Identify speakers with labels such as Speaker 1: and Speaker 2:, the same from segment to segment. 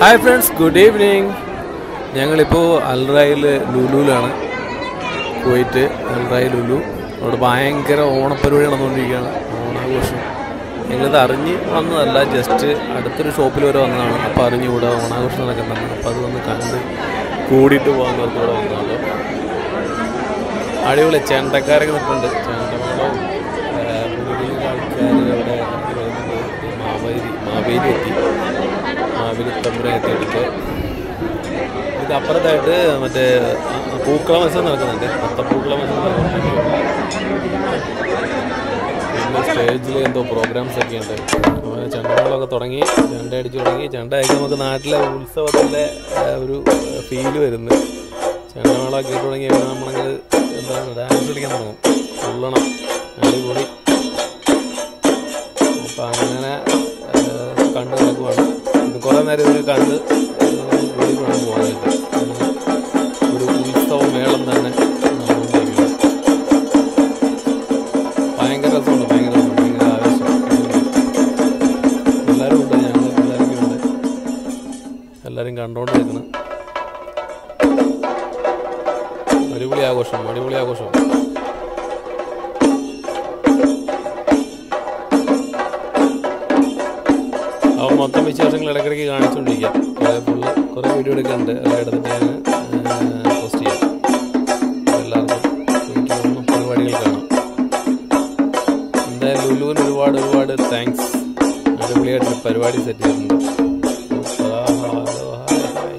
Speaker 1: Hi friends good evening ഞങ്ങളിപ്പോൾ അൽറായിൽ ലുലുവിലാണ് പോയിട്ട് അൽറായി ലുലു അവിടെ ഭയങ്കര ഓണപ്പരിപാടി നടന്നുകൊണ്ടിരിക്കുകയാണ് ഓണാഘോഷം ഞങ്ങളിത് അറിഞ്ഞ് വന്നതല്ല ജസ്റ്റ് അടുത്തൊരു ഷോപ്പിൽ വരെ വന്നതാണ് അപ്പോൾ അറിഞ്ഞുകൂടാ ഓണാഘോഷം നടക്കുന്നുണ്ട് അപ്പോൾ അത് വന്ന് കണ്ട് കൂടിയിട്ട് പോകാൻ ഓർത്ത് ഇവിടെ വന്നതാണ് അടിപൊളി ചെണ്ടക്കാരൊക്കെ നിൽക്കുന്നുണ്ട് ചെണ്ടമേളവും പുതിയ ആൾക്കാർ അവിടെ വരുന്നുണ്ട് മാവേലി മാവേലി എത്തി മാവേലി തമ്പുരാൻ എത്തിയിട്ടുണ്ട് ഇത് അപ്പുറത്തായിട്ട് മറ്റേ ആ, പൂക്കള മത്സരം നടക്കുന്നുണ്ട് അത്തപ്പൂക്കള മത്സരം നടക്കുന്നുണ്ട് പിന്നെ സ്റ്റേജിൽ എന്തോ പ്രോഗ്രാംസ് ഒക്കെ ഉണ്ട് അങ്ങനെ ചെണ്ടമേളമൊക്കെ തുടങ്ങി ചെണ്ട അടിച്ച് തുടങ്ങി ചെണ്ട അടിച്ച് നമുക്ക് നാട്ടിലെ ഉത്സവത്തിൻ്റെ ആ, ഒരു ഫീല് വരുന്നു ചെണ്ടമേളമൊക്കെ കേട്ട് തുടങ്ങി കഴിഞ്ഞാൽ നമ്മളങ്ങനെ എന്താണ് ഡാൻസ് കളിക്കാൻ തുടങ്ങും കൊള്ളണം അടിപൊളി അപ്പം അങ്ങനെ ആ, കണ്ട് നടക്കുവാണ് ഇത് കുറേ നേരം ഇത് കണ്ട് കൂടി വേണം പോകാനായിട്ട് അങ്ങനെ ഒരു ഉത്സവ മേളം തന്നെ നടന്നുകൊണ്ടിരിക്കുന്നു ഭയങ്കര രസമുണ്ട് ഭയങ്കര രസമുണ്ട് ഭയങ്കര ആവേശം എല്ലാവരും ഉണ്ട് ഞങ്ങൾ എല്ലാവരും ഉണ്ട് എല്ലാവരും കണ്ടോണ്ട് നിൽക്കണം അടിപൊളി ആഘോഷം അടിപൊളി ആഘോഷം അപ്പോൾ മൊത്തം വിശേഷങ്ങൾ ഇടയ്ക്കിടയ്ക്ക് കാണിച്ചുകൊണ്ടിരിക്കാം കുറേ ഫുള്ള് കുറേ വീഡിയോ എടുക്കുന്നുണ്ട് എല്ലാം എടുത്തിട്ട് ഞാൻ പോസ്റ്റ് ചെയ്യാം എല്ലാവർക്കും വീട്ടിൽ വന്ന് പരിപാടികൾ കാണാം എന്തായാലും ലുലുവിന് ഒരുപാട് ഒരുപാട് താങ്ക്സ് അടിപൊളിയായിട്ട് പരിപാടി സെറ്റ് ചെയ്തിട്ടുണ്ട് സൂപ്പർ. ആഹാ, hello, hi, hi.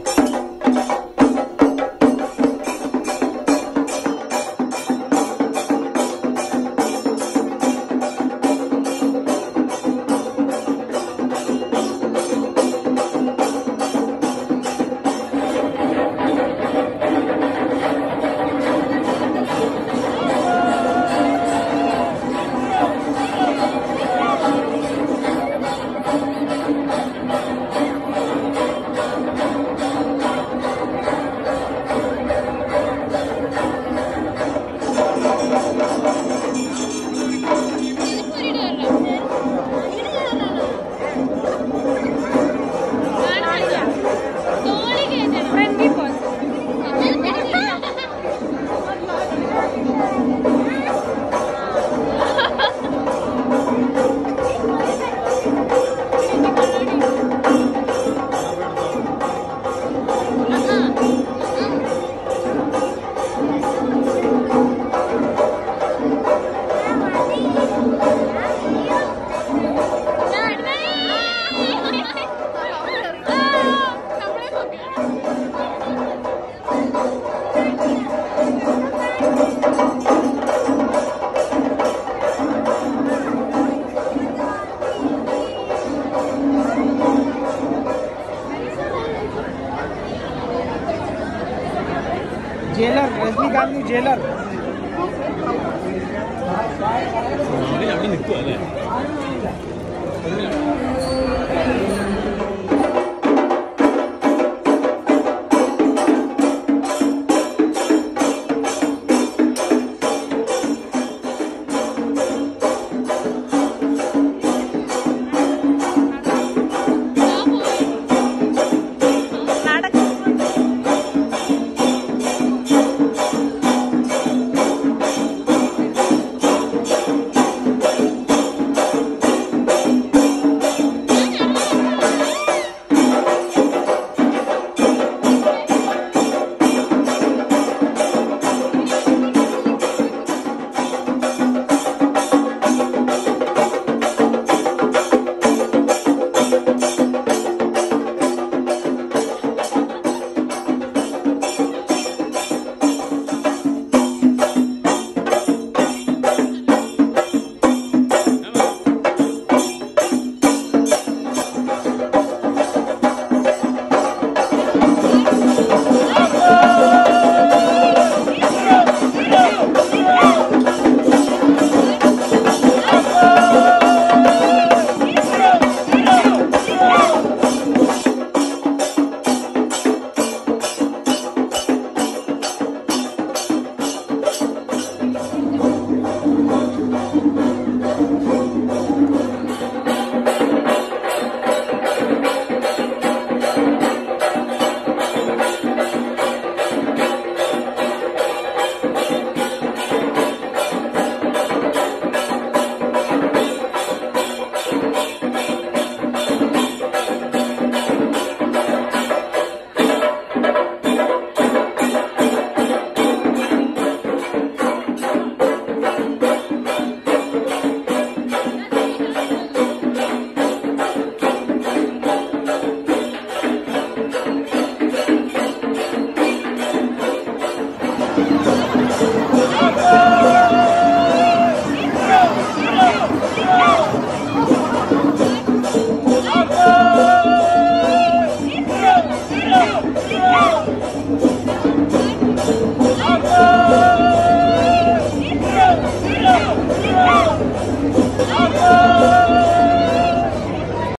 Speaker 2: Jailer Rajinikanth નું जेलर
Speaker 1: അവിടെ നിൽക്കുക അല്ലേ